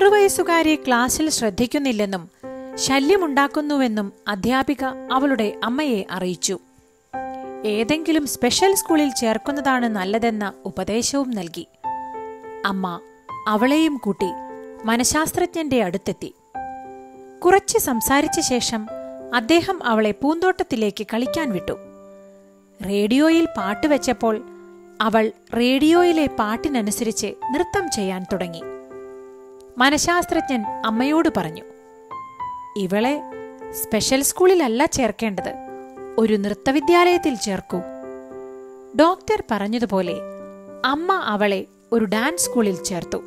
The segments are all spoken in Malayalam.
ആറു വയസ്സുകാരെ ക്ലാസ്സിൽ ശ്രദ്ധിക്കുന്നില്ലെന്നും ശല്യമുണ്ടാക്കുന്നുവെന്നും അധ്യാപിക അവളുടെ അമ്മയെ അറിയിച്ചു ഏതെങ്കിലും സ്പെഷ്യൽ സ്കൂളിൽ ചേർക്കുന്നതാണ് നല്ലതെന്ന ഉപദേശവും നൽകി അമ്മ അവളെയും കൂട്ടി മനഃശാസ്ത്രജ്ഞന്റെ അടുത്തെത്തി കുറച്ച് സംസാരിച്ച ശേഷം അദ്ദേഹം അവളെ പൂന്തോട്ടത്തിലേക്ക് കളിക്കാൻ വിട്ടു റേഡിയോയിൽ പാട്ട് വെച്ചപ്പോൾ അവൾ റേഡിയോയിലെ പാട്ടിനനുസരിച്ച് നൃത്തം ചെയ്യാൻ തുടങ്ങി മനഃശാസ്ത്രജ്ഞൻ അമ്മയോട് പറഞ്ഞു ഇവളെ സ്പെഷ്യൽ സ്കൂളിലല്ല ചേർക്കേണ്ടത് ഒരു നൃത്തവിദ്യാലയത്തിൽ ചേർക്കൂ ഡോക്ടർ പറഞ്ഞതുപോലെ അമ്മ അവളെ ഒരു ഡാൻസ് സ്കൂളിൽ ചേർത്തു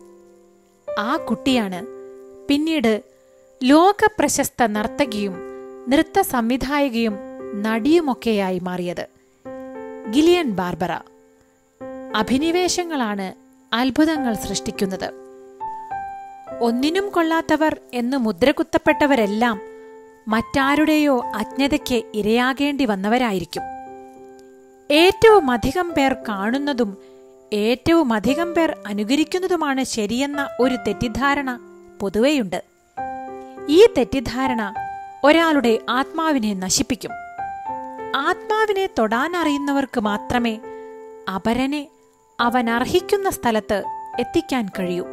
ആ കുട്ടിയാണ് പിന്നീട് ലോകപ്രശസ്ത നർത്തകിയും നൃത്ത സംവിധായകയും നടിയുമൊക്കെയായി മാറിയത് ഗിലിയൻ ബാർബറ അഭിനിവേശങ്ങളാണ് അത്ഭുതങ്ങൾ സൃഷ്ടിക്കുന്നത് ഒന്നിനും കൊള്ളാത്തവർ എന്ന് മുദ്രകുത്തപ്പെട്ടവരെല്ലാം മറ്റാരുടെയോ അജ്ഞതയ്ക്ക് ഇരയാകേണ്ടി വന്നവരായിരിക്കും ഏറ്റവും അധികം പേർ കാണുന്നതും ഏറ്റവും അധികം പേർ അനുകരിക്കുന്നതുമാണ് ശരിയെന്ന ഒരു തെറ്റിദ്ധാരണ പൊതുവെയുണ്ട് ഈ തെറ്റിദ്ധാരണ ഒരാളുടെ ആത്മാവിനെ നശിപ്പിക്കും ആത്മാവിനെ തൊടാനറിയുന്നവർക്ക് മാത്രമേ അപരനെ അവൻ അർഹിക്കുന്ന സ്ഥലത്ത് എത്തിക്കാൻ കഴിയൂ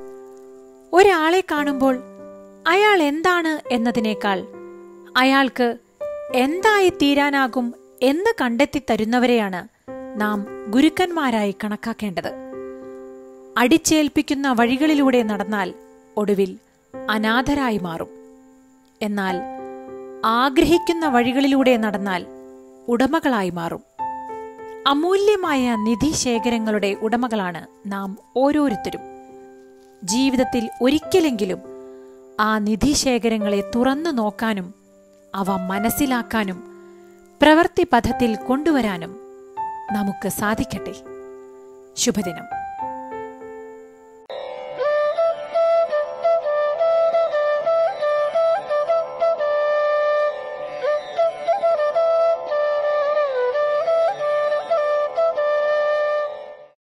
ഒരാളെ കാണുമ്പോൾ അയാൾ എന്താണ് എന്നതിനേക്കാൾ അയാൾക്ക് എന്തായി തീരാനാകും എന്ന് കണ്ടെത്തി തരുന്നവരെയാണ് നാം ഗുരുക്കന്മാരായി കണക്കാക്കേണ്ടത് അടിച്ചേൽപ്പിക്കുന്ന വഴികളിലൂടെ നടന്നാൽ ഒടുവിൽ അനാഥരായി മാറും എന്നാൽ ആഗ്രഹിക്കുന്ന വഴികളിലൂടെ നടന്നാൽ ഉടമകളായി മാറും അമൂല്യമായ നിധിശേഖരങ്ങളുടെ ഉടമകളാണ് നാം ഓരോരുത്തരും ജീവിതത്തിൽ ഒരിക്കലെങ്കിലും ആ നിധിശേഖരങ്ങളെ തുറന്നു നോക്കാനും അവ മനസ്സിലാക്കാനും പ്രവൃത്തി പഥത്തിൽ കൊണ്ടുവരാനും നമുക്ക് സാധിക്കട്ടെ ശുഭദിനം